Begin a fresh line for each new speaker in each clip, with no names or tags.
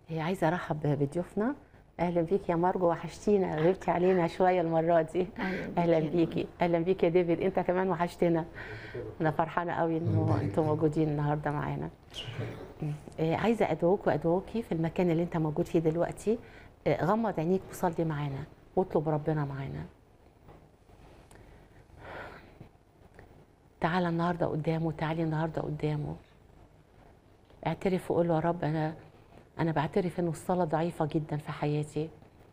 هي عايزه ارحب بضيوفنا اهلا بيك يا مارجو وحشتينا غبتي علينا شويه المره دي اهلا بيكي اهلا بيك يا ديفيد انت كمان وحشتنا انا فرحانه قوي انه انتم موجودين النهارده معانا آه، عايزه ادعوك وادعوكي في المكان اللي انت موجود فيه دلوقتي آه، غمض عينيك وصلي معانا واطلب ربنا معانا تعالى النهارده قدامه تعالي النهارده قدامه اعترف وقول له يا رب انا انا بعترف ان الصلاه ضعيفه جدا في حياتي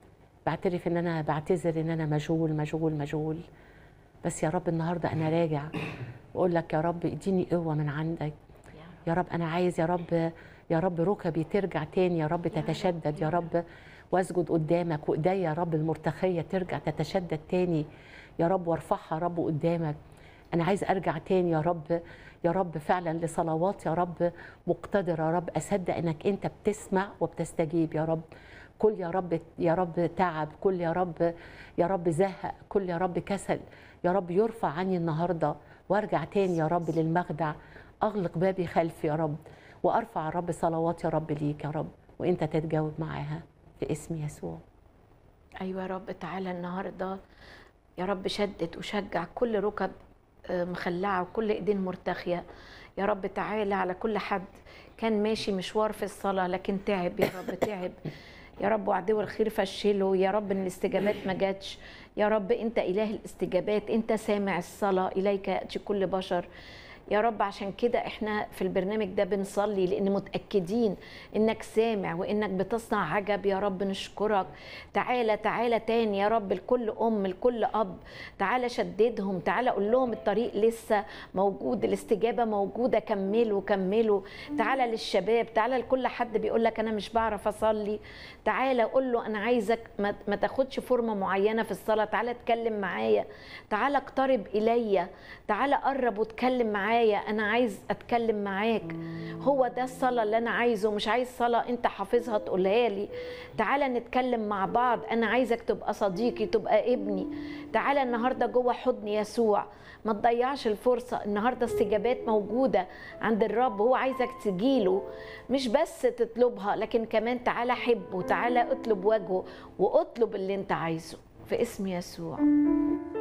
بعترف ان انا بعتذر ان انا مشغول مشغول مشغول بس يا رب النهارده انا راجع واقول لك يا رب اديني قوه من عندك يا رب انا عايز يا رب يا رب ركبي ترجع تاني يا رب تتشدد يا رب واسجد قدامك وايديا يا رب المرتخيه ترجع تتشدد تاني يا رب وارفعها يا رب قدامك انا عايز ارجع تاني يا رب يا رب فعلا لصلوات يا رب مقتدره يا رب اصدق انك انت بتسمع وبتستجيب يا رب كل يا رب يا رب تعب كل يا رب يا رب زهق كل يا رب كسل يا رب يرفع عني النهارده وارجع تاني يا رب للمخدع اغلق بابي خلفي يا رب وارفع يا رب صلوات يا رب ليك يا رب وانت تتجاوب معاها في اسم يسوع
ايوه يا رب تعالى النهارده يا رب شدد وشجع كل ركب آه، مخلعه وكل ايدين مرتخيه يا رب تعالى على كل حد كان ماشي مشوار في الصلاه لكن تعب يا رب تعب يا رب وعدو الخير فشله يا رب ان الاستجابات ما جاتش يا رب انت اله الاستجابات انت سامع الصلاه اليك ياتي كل بشر يا رب عشان كده احنا في البرنامج ده بنصلي لان متاكدين انك سامع وانك بتصنع عجب يا رب نشكرك تعالى تعالى تاني يا رب لكل ام لكل اب تعالى شددهم تعالى قول لهم الطريق لسه موجود الاستجابه موجوده كملوا كملوا تعالى للشباب تعالى لكل حد بيقول لك انا مش بعرف اصلي تعالى قول له انا عايزك ما, ما تاخدش فورمه معينه في الصلاه تعالى اتكلم معايا تعالى اقترب الي تعالى قرب واتكلم معايا انا عايز اتكلم معاك هو ده الصلاه اللي انا عايزه مش عايز صلاه انت حافظها تقولها لي تعالى نتكلم مع بعض انا عايزك تبقى صديقي تبقى ابني تعالى النهارده جوه حضن يسوع ما تضيعش الفرصة النهاردة استجابات موجودة عند الرب هو عايزك تجيله مش بس تطلبها لكن كمان تعالى حبه تعالى اطلب وجهه واطلب اللي انت عايزه في اسم يسوع